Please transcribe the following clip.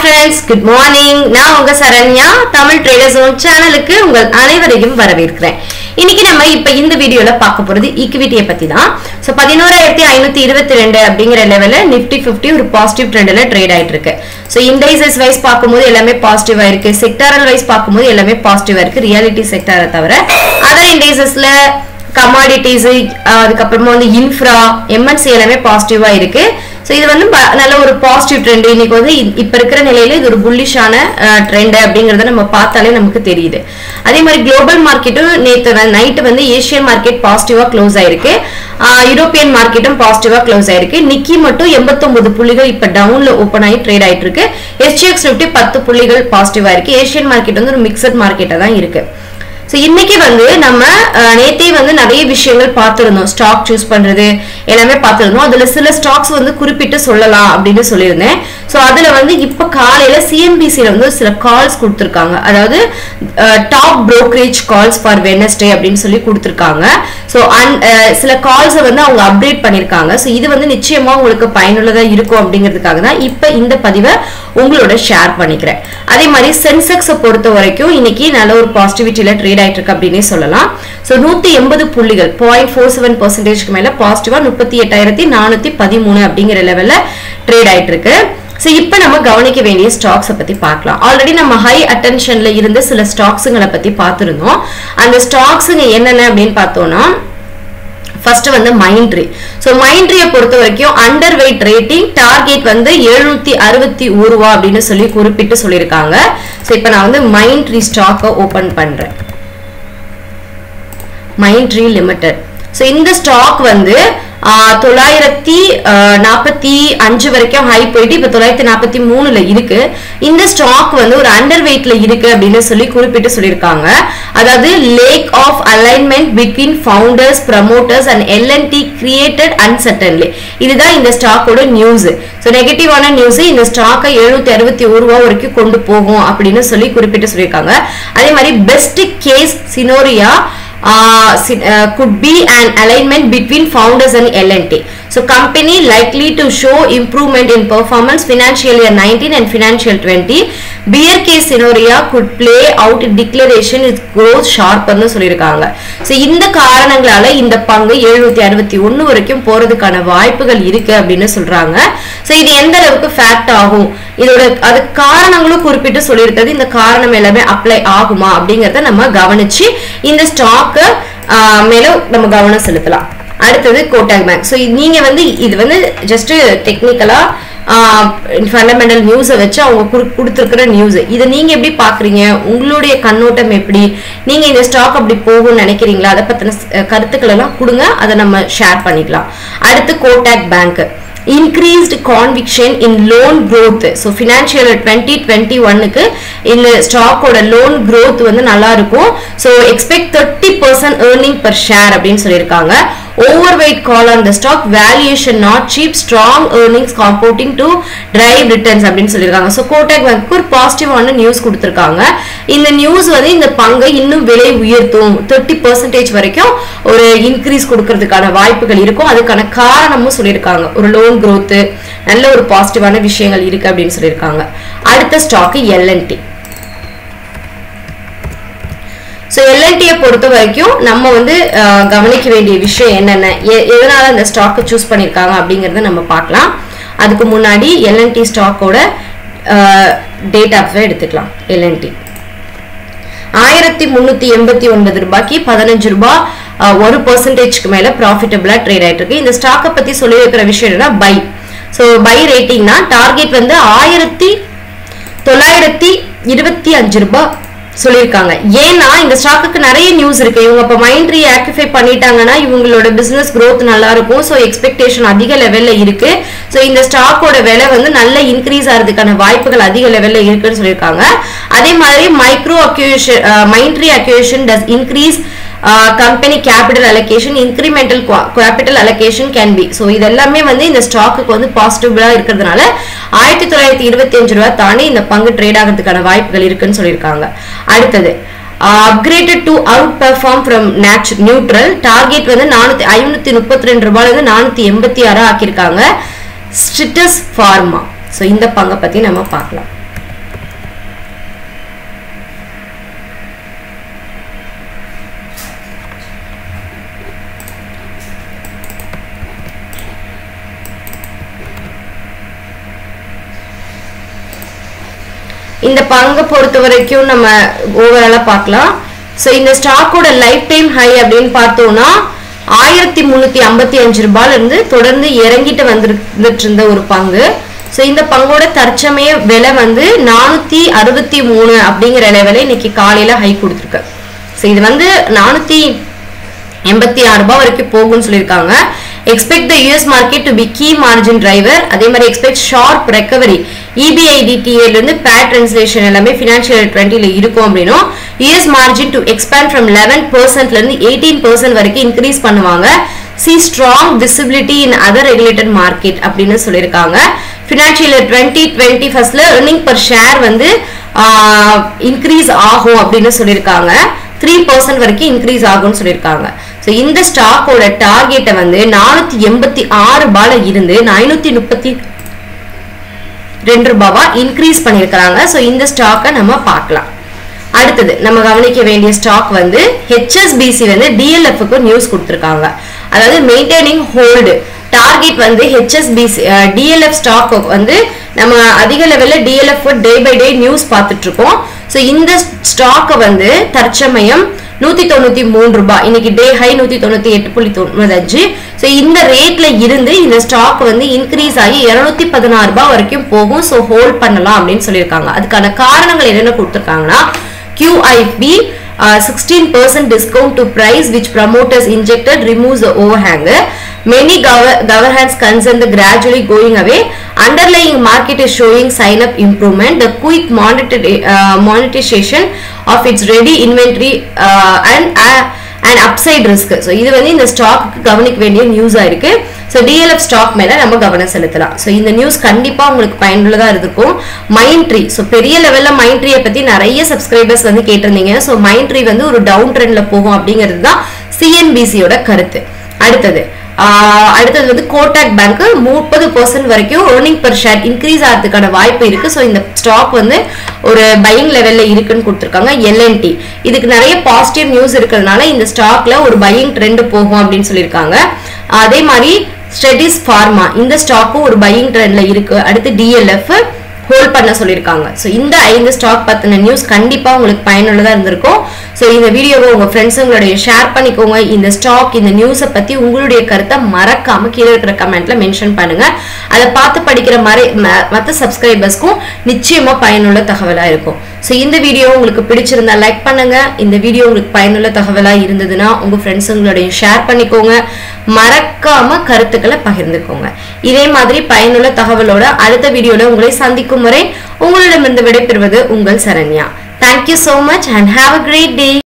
Friends good morning நான் உங்க Saranya Tamil traders own சேனலுக்கு உங்கள் அனைவரையும் வரவேற்கிறேன் இன்னைக்கு நம்ம இப்ப இந்த வீடியோல பார்க்க போறது ஈக்விட்டியை பத்தி தான் சோ பதினோராயிரத்தி ஐநூத்தி இருபத்தி ரெண்டு அப்படிங்கிற லெவல்ல நிப்டி 50 ஒரு பாசிட்டிவ் ட்ரெண்ட்ல ட்ரேட் ஆயிட்டு இருக்கு சோ இண்டைசஸ் வைஸ் பார்க்கும்போது எல்லாமே பாசிட்டிவா இருக்கு செக்டாரல் வைஸ் பார்க்கும்போது எல்லாமே பாசிட்டிவா இருக்கு ரியாலிட்டி செக்டாரை தவிர அதர் இண்டைசஸ்ல கமாடிட்டிஸ் அதுக்கப்புறமா வந்து இன்ஃப்ரா எம்என்சி எல்லாமே பாசிட்டிவா இருக்கு ஸோ இது வந்து ப- நல்ல ஒரு பாசிட்டிவ் ட்ரெண்ட் இன்னைக்கு வந்து இ- இப்ப இருக்கிற நிலையில இது ஒரு புல்லிஷான ட்ரெண்ட் அப்படிங்கறத நம்ம பார்த்தாலே நமக்கு தெரியுது அதே மாதிரி குளோபல் மார்க்கெட்டும் நேற்று நைட்டு வந்து ஏசியன் மார்க்கெட் பாசிட்டிவா க்ளோஸ் ஆயிருக்கு யூரோப்பியன் மார்க்கெட்டும் பாசிட்டிவா க்ளோஸ் ஆயிருக்கு நிக்கி மட்டும் 89 புள்ளிகள் இப்ப டவுன்ல ஓப்பன் ஆகி ட்ரேட் ஆயிட்டு இருக்கு எஸ்டிஎக்ஸ் நிஃப்டி பத்து புள்ளிகள் பாசிட்டிவா இருக்கு ஏசியன் மார்க்கெட் வந்து ஒரு மிக்சட் மார்க்கெட்டா தான் இருக்கு ஸோ இன்னைக்கு வந்து நம்ம அஹ், நேத்தே வந்து நிறைய விஷயங்கள் பார்த்துருந்தோம் ஸ்டாக் சூஸ் பண்றது எல்லாமே பார்த்துருந்தோம் அதுல சில ஸ்டாக்ஸ் வந்து குறிப்பிட்டு சொல்லலாம் அப்படின்னு சொல்லியிருந்தேன் ஸோ அதுல வந்து இப்போ காலையில சிஎம்பிசியில் வந்து சில கால்ஸ் கொடுத்துருக்காங்க அதாவது top brokerage calls for Wednesday அப்படின்னு சொல்லி கொடுத்துருக்காங்க ஸோ சில கால்ஸை வந்து அவங்க அப்டேட் பண்ணியிருக்காங்க ஸோ இது வந்து நிச்சயமா உங்களுக்கு பயனுள்ளதா இருக்கும் அப்படிங்கிறதுக்காக தான் இப்போ இந்த பதிவை உங்களோட ஷேர் பண்ணிக்கிறேன் அதே மாதிரி சென்செக்ஸை பொறுத்த வரைக்கும் இன்னைக்கு நல்ல ஒரு பாசிட்டிவிட்டியில ட்ரேட் ஆயிட்டு இருக்கு அப்படின்னே சொல்லலாம் ஸோ நூத்தி எண்பது புள்ளிகள் பாயிண்ட் ஃபோர் செவன் பர்சன்டேஜ்க்கு மேல பாசிட்டிவா முப்பத்தி எட்டாயிரத்தி நானூத்தி பதிமூணு அப்படிங்கிற லெவல்ல ட்ரேட் ஆயிட்டு இருக்கு ஸோ இப்போ நம்ம கவனிக்க வேண்டிய ஸ்டாக்ஸை பத்தி பார்க்கலாம் ஆல்ரெடி நம்ம ஹை அட்டென்ஷன்ல இருந்த சில ஸ்டாக்ஸுங்களை பத்தி பார்த்துருந்தோம் அந்த ஸ்டாக்ஸுங்க என்னென்ன அப்படின்னு பார்த்தோம்னா ஃபர்ஸ்ட் வந்து மைண்ட்ரி ஸோ மைண்ட்ரியை பொறுத்த வரைக்கும் அண்டர் வெயிட் ரேட்டிங் டார்கெட் வந்து எழுநூத்தி அறுபத்தி ஒரு ரூபா அப்படின்னு சொல்லி குறிப்பிட்டு சொல்லியிருக்காங்க ஸோ இப்போ நான் வந்து மைண்ட்ரி ஸ்டாக்கை ஓபன் பண்றேன் மைண்ட்ரி லிமிடெட் ஸோ இந்த ஸ்டாக் வந்து ஆஹ், தொள்ளாயிரத்தி ஆஹ், நாற்பத்தி அஞ்சு வரைக்கும் ஹை போயிட்டு இப்போ தொள்ளாயிரத்தி நாற்பத்தி மூணுல இருக்கு இந்த ஸ்டாக் வந்து ஒரு அண்டர் வெயிட்ல இருக்கு அப்படின்னு சொல்லி குறிப்பிட்டு சொல்லியிருக்காங்க அதாவது lack of alignment between founders promoters and L and T created uncertainly இதுதான் இந்த ஸ்டாக்கோட நியூஸ் ஸோ நெகட்டிவான நியூஸ் இந்த ஸ்டாக்கை எழுநூத்தி அறுபத்தி ஒரு ரூபா வரைக்கும் கொண்டு போகும் அப்படின்னு சொல்லி குறிப்பிட்டு சொல்லியிருக்காங்க அதே மாதிரி best case scenario uh, si- uh, could be an alignment between founders and LNT. So company likely to show improvement in performance financial year 19 and financial 20. Bear case scenario could play out in declaration is growth sharp ன்னு சொல்லியிருக்காங்க so இந்த காரணங்களால இந்த பங்கு எழுநூத்தி அறுபத்தி ஒண்ணு வரைக்கும் போறதுக்கான வாய்ப்புகள் இருக்கு அப்படின்னு சொல்றாங்க ஸோ இது எந்த அளவுக்கு ஃபேக்ட் ஆகும் இதோட அது காரணங்களும் குறிப்பிட்டு சொல்லியிருக்கிறது இந்த காரணம் எல்லாமே அப்ளை ஆகுமா அப்படிங்கறத நம்ம கவனிச்சு இந்த ஸ்டாக்கு மேல நம்ம கவனம் செலுத்தலாம் அடுத்தது கோட்டாக் பேங்க் ஸோ நீங்க வந்து இது வந்து ஜஸ்ட் டெக்னிக்கலா ஃபண்டமெண்டல் நியூஸை வச்சு அவங்க குடு- கொடுத்திருக்கிற நியூஸ் இதை நீங்க எப்படி பாக்குறீங்க உங்களுடைய கண்ணோட்டம் எப்படி நீங்க இந்த ஸ்டாக் அப்படி போகும்னு நினைக்கிறீங்களா அதை பத்தின ஸ்- கருத்துக்கள் எல்லாம் கொடுங்க அதை நம்ம ஷேர் பண்ணிக்கலாம் அடுத்து Kotak bank increased conviction in loan growth so financial twenty twenty ஒன்னுக்கு இந்த ஸ்டாக்கோட லோன் growth வந்து நல்லா இருக்கும் so expect thirty percent earning per share அப்படின்னு சொல்லியிருக்காங்க over weight call on the stock valuation not cheap strong earnings compounding to drive returns அப்படின்னு சொல்லியிருக்காங்க ஸோ கோட்டாக் பேங்க்கு ஒரு பாசிட்டிவான நியூஸ் கொடுத்துருக்காங்க இந்த நியூஸ் வந்து இந்த பங்கை இன்னும் விலை உயர்த்தும் தேர்ட்டி பர்சன்டேஜ் வரைக்கும் ஒரு இன்க்ரீஸ் கொடுக்கறதுக்கான வாய்ப்புகள் இருக்கும் அதுக்கான காரணமும் சொல்லியிருக்காங்க ஒரு லோன் growth நல்ல ஒரு பாசிட்டிவான விஷயங்கள் இருக்கு அப்படின்னு சொல்லியிருக்காங்க அடுத்த ஸ்டாக் எல்என்டி ஸோ எல்என்டியை பொறுத்த வரைக்கும் நம்ம வந்து அஹ், கவனிக்க வேண்டிய விஷயம் என்னென்ன எ- எதனால அந்த ஸ்டாக்கை சூஸ் பண்ணியிருக்காங்க அப்படிங்கிறத நம்ம பார்க்கலாம் அதுக்கு முன்னாடி எல்என்டி ஸ்டாக்கோட டேட்டாவை எடுத்துக்கலாம் எல்என்டி ஆயிரத்தி முன்னூத்தி எண்பத்தி ஒன்பது ரூபாய்க்கு பதினஞ்சு ரூபாய் அஹ், ஒரு பர்சன்டேஜ்க்கு மேல ப்ராஃபிட்டபிளா ட்ரேட் ஆயிட்டு இருக்கு இந்த ஸ்டாக்கை பத்தி சொல்லி இருக்கிற விஷயம் என்னன்னா பை ஸோ பை ரேட்டிங்னா டார்கெட் வந்து ஆயிரத்தி தொள்ளாயிரத்தி இருபத்தி அஞ்சு ரூபாய் சொல்லியிருக்காங்க ஏன்னா இந்த ஸ்டாக்குக்கு நிறைய நியூஸ் இருக்கு இவங்க இப்போ மைண்ட்ரி ஆக்டிஃபை பண்ணிட்டாங்கன்னா இவங்களோட பிசினஸ் growth நல்லா இருக்கும் ஸோ எக்ஸ்பெக்டேஷன் அதிக லெவல்ல இருக்கு ஸோ இந்த ஸ்டாக்கோட விலை வந்து நல்ல இன்க்ரீஸ் ஆகிறதுக்கான வாய்ப்புகள் அதிக லெவல்ல இருக்குன்னு சொல்லியிருக்காங்க அதே மாதிரி micro acquisition Mindtree acquisition does increase company capital allocation incremental capital allocation can be so இது எல்லாமே வந்து இந்த ஸ்டாக்குக்கு வந்து பாசிட்டிவா இருக்கிறதுனால ஆயிரத்தி தொள்ளாயிரத்தி இருபத்தி அஞ்சு ரூபாய் தாண்டி இந்த பங்கு ட்ரேட் ஆகிறதுக்கான வாய்ப்புகள் இருக்குன்னு சொல்லியிருக்காங்க அடுத்தது அப்கிரேட்டட் டு அவுட் பெர்ஃபார்ம் ஃப்ரம் நேச்சு நியூட்ரல் டார்கெட் வந்து நானூத்தி ஐநூத்தி முப்பத்தி ரெண்டு ரூபாயில இருந்து நானூத்தி எண்பத்தி ஆறா ஆக்கியிருக்காங்க ஸ்ட்ரிட்டஸ் ஃபார்மா ஸோ இந்த பங்கை பத்தி நம்ம பார்க்கலாம் இந்த பங்கை பொறுத்த வரைக்கும் நம்ம ஓவராலா பார்க்கலாம் ஸோ இந்த ஸ்டாக்கோட லைஃப் டைம் ஹை அப்படின்னு பார்த்தோம்னா ஆயிரத்தி முந்நூற்றி ஐம்பத்தி அஞ்சு ரூபாயில இருந்து தொடர்ந்து இறங்கிட்டு வந்துட்டு இருந்த ஒரு பங்கு ஸோ இந்த பங்கோட தற்சமய விலை வந்து நானூற்றி அறுபத்தி மூணு அப்படிங்கிற லெவலில் இன்னைக்கு காலையில் ஹை கொடுத்துருக்கு ஸோ இது வந்து நானூற்றி எண்பத்தி ஆறு ரூபாய் வரைக்கும் போகும்னு சொல்லியிருக்காங்க expect the US market to be key margin driver அதே மாதிரி எக்ஸ்பெக்ட் ஷார்ப் ரெக்கவரி இபிஐடிடிஏல இருந்து பேட் ட்ரான்ஸ்லேஷன் எல்லாமே ஃபினான்ஷியல் டுவெண்ட்டில இருக்கும் அப்படின்னும் US margin to expand from eleven பர்சன்ட்ல இருந்து எயிட்டீன் பர்சன்ட் வரைக்கும் இன்க்ரீஸ் பண்ணுவாங்க see strong visibility in other regulated market அப்படின்னு சொல்லியிருக்காங்க ஃபினான்ஷியல் டுவெண்ட்டி டுவெண்ட்டி ஃபர்ஸ்ட்ல ஏர்னிங் பர் ஷேர் வந்து இன்க்ரீஸ் ஆகும் அப்படின்னு சொல்லியிருக்காங்க த்ரீ பர்சன்ட் வரைக்கும் இன்க்ரீஸ் ஆகும்னு சொல்லியிருக்காங்க ஸோ இந்த ஸ்டாக்கோட டார்கெட்டை வந்து நானூற்றி எண்பத்தி ஆறு ரூபாயில இருந்து ஐநூற்றி முப்பத்தி ரெண்டு ரூபாவா இன்க்ரீஸ் பண்ணியிருக்கிறாங்க ஸோ இந்த ஸ்டாக்கை நம்ம பார்க்கலாம் அடுத்தது நம்ம கவனிக்க வேண்டிய ஸ்டாக் வந்து ஹெச்எஸ்பிசி வந்து டிஎல்எஃப்க்கு நியூஸ் கொடுத்துருக்காங்க அதாவது மெயின்டைனிங் ஹோல்டு டார்கெட் வந்து ஹெச்எஸ்பிசி டிஎல்எஃப் ஸ்டாக் வந்து நம்ம அதிக லெவலில் DLF day by day news பார்த்துட்டு இருக்கோம் ஸோ இந்த ஸ்டாக்கை வந்து தற்சமயம் நூத்தி தொண்ணூத்தி மூணு ரூபாய் இன்னைக்கு டே ஹை நூத்தி தொண்ணூத்தி எட்டு புள்ளி தொண்ணூத்தஞ்சு ஸோ இந்த ரேட்ல இருந்து இந்த ஸ்டாக் வந்து இன்க்ரீஸ் ஆகி இருநூத்தி பதினாறு ரூபாய் வரைக்கும் போகும் ஸோ ஹோல்ட் பண்ணலாம் அப்படின்னு சொல்லியிருக்காங்க அதுக்கான காரணங்கள் என்னென்ன கொடுத்துருக்காங்கன்னா QIP uh, 16% discount to price which promoters injected removes the overhanger. Many gover- governments concern the gradually going away. Underlying market is showing sign of improvement. The quick monetary, uh, monetization of its ready inventory uh, and uh, and upside risk so இது வந்து இந்த stock கவனிக்க வேண்டிய நியூஸாக இருக்கு so DLF stock மேலே நம்ம கவனம் செலுத்தலாம் ஸோ இந்த நியூஸ் கண்டிப்பாக உங்களுக்கு பயனுள்ளதாக இருந்திருக்கும் மைண்ட் ட்ரீ ஸோ பெரிய லெவலில் மைண்ட் ட்ரீயை பற்றி நிறைய சப்ஸ்கிரைபர்ஸ் வந்து கேட்டிருந்தீங்க ஸோ மைண்ட் ட்ரீ வந்து ஒரு டவுன் ட்ரெண்டில் போகும் அப்படிங்கிறது தான் சிஎன்பிசியோட கருத்து அடுத்தது ஆஹ் அடுத்தது வந்து கோட்டாக் பேங்க் முப்பது பர்சன்ட் வரைக்கும் ஏர்னிங் per ஷேர் இன்க்ரீஸ் ஆகிறதுக்கான வாய்ப்பு இருக்கு ஸோ இந்த ஸ்டாக் வந்து ஒரு பையிங் லெவல்ல இருக்குன்னு கொடுத்துருக்காங்க எல்என்டி இதுக்கு நிறைய பாசிட்டிவ் நியூஸ் இருக்கிறதுனால இந்த ஸ்டாக்ல ஒரு பையிங் ட்ரெண்ட் போகும் அப்படின்னு சொல்லியிருக்காங்க அதே மாதிரி ஸ்டெடிஸ் ஃபார்மா இந்த ஸ்டாக்கும் ஒரு பையிங் ட்ரெண்ட்ல இருக்கு அடுத்து டிஎல்எஃப் ஹோல்ட் பண்ண சொல்லியிருக்காங்க ஸோ இந்த ஐந்து ஸ்டாக் பற்றின நியூஸ் கண்டிப்பாக உங்களுக்கு பயனுள்ளதாக இருந்திருக்கும் ஸோ இந்த வீடியோவை உங்கள் ஃப்ரெண்ட்ஸுங்களுடைய ஷேர் பண்ணிக்கோங்க இந்த ஸ்டாக் இந்த நியூஸை பற்றி உங்களுடைய கருத்தை மறக்காம கீழே இருக்கிற கமெண்ட்ல மென்ஷன் பண்ணுங்க அதை பார்த்து படிக்கிற மறை மற்ற சப்ஸ்கிரைபர்ஸ்க்கும் நிச்சயமாக பயனுள்ள தகவலாக இருக்கும் ஸோ இந்த வீடியோ உங்களுக்கு பிடிச்சிருந்தா லைக் பண்ணுங்க இந்த வீடியோ உங்களுக்கு பயனுள்ள தகவலாக இருந்ததுன்னா உங்கள் ஃப்ரெண்ட்ஸுங்களுடைய ஷேர் பண்ணிக்கோங்க மறக்காம கருத்துக்களை பகிர்ந்துக்கோங்க இதே மாதிரி பயனுள்ள தகவலோட அடுத்த வீடியோல உங்களை சந்திக்கும் வரை உங்களிடமிருந்து விடைபெறுவது உங்கள் Saranya thank you so much and have a great day